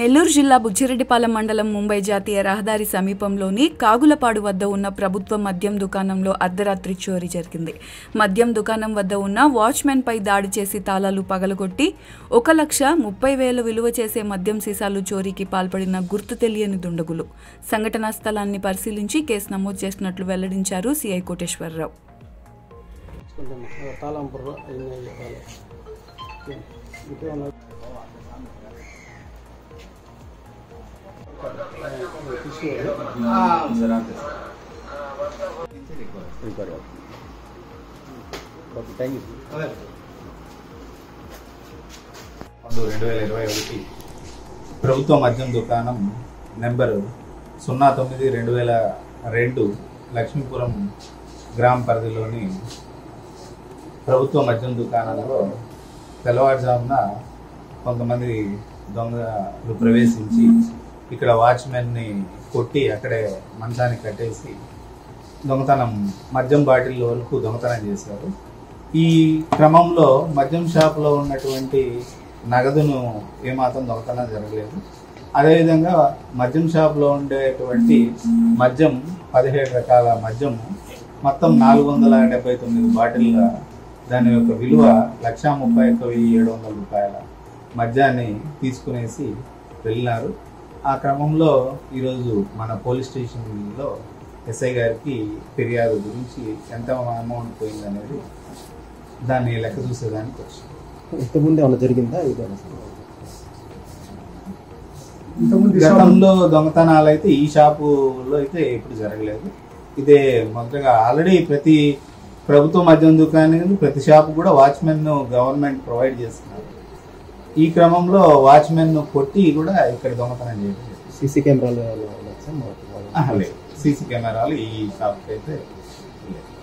నెల్లూరు జిల్లా బుచ్చిరెడ్డిపాలెం మండలం ముంబై జాతీయ రహదారి సమీపంలోని కాగులపాడు వద్ద ఉన్న ప్రభుత్వ మద్యం దుకాణంలో అర్ధరాత్రి చోరీ జరిగింది మద్యం దుకాణం వద్ద ఉన్న వాచ్మెన్ పై దాడి చేసి తాళాలు పగలగొట్టి ఒక లక్ష ముప్పై వేల విలువ చేసే మద్యం సీసాలు చోరీకి పాల్పడిన గుర్తు తెలియని దుండగులు సంఘటనా స్థలాన్ని పరిశీలించి కేసు నమోదు చేసినట్లు వెల్లడించారు సిఐ కోటేశ్వరరావు కొంచెం తాళం బుర్ర అయినాయి తాళం ఇటే ఉన్న టిష్యూ ఓకే థ్యాంక్ యూ రెండు రెండు వేల ఇరవై ఒకటి ప్రభుత్వ మద్యం దుకాణం నెంబరు సున్నా తొమ్మిది రెండు వేల రెండు లక్ష్మీపురం గ్రామ పరిధిలోని ప్రభుత్వ మద్యం దుకాణంలో తెల్లవారుజామున కొంతమంది దొంగలు ప్రవేశించి ఇక్కడ వాచ్మెన్ని కొట్టి అక్కడే మంచానికి కట్టేసి దొంగతనం మద్యం బాటిల్ వరకు దొంగతనం చేశారు ఈ క్రమంలో మద్యం షాప్లో ఉన్నటువంటి నగదును ఏమాత్రం దొంగతనం జరగలేదు అదేవిధంగా మద్యం షాప్లో ఉండేటువంటి మద్యం పదిహేడు రకాల మద్యం మొత్తం నాలుగు వందల డెబ్బై తొమ్మిది బాటిళ్ళ దాని యొక్క విలువ లక్షా ముప్పై ఒక్క వెయ్యి ఏడు వందల రూపాయల మద్యాన్ని తీసుకునేసి వెళ్ళినారు ఆ క్రమంలో ఈరోజు మన పోలీస్ స్టేషన్లో ఎస్ఐ గారికి ఫిర్యాదు గురించి ఎంత అమౌంట్ పోయిందనేది దాన్ని లెక్క చూసేదానికి వచ్చింది ఇంతకుముందు ఏమైనా జరిగిందా ఇది గతంలో దొంగతనాలు అయితే ఈ షాపులో అయితే ఎప్పుడు జరగలేదు ఇదే మొదటగా ఆల్రెడీ ప్రతి ప్రభుత్వ మద్యం దుకాణం ప్రతి షాపు కూడా వాచ్మెన్ గవర్నమెంట్ ప్రొవైడ్ చేస్తున్నారు ఈ క్రమంలో వాచ్మెన్ కొట్టి కూడా ఇక్కడ దొంగతనం చేయడం జరిగింది. సీసీ కెమెరాలు ఏమైనా ఉన్నాయా సార్ మాకు ఆహా, లేదు సీసీ కెమెరాలు ఈ షాప్కి అయితే లేదు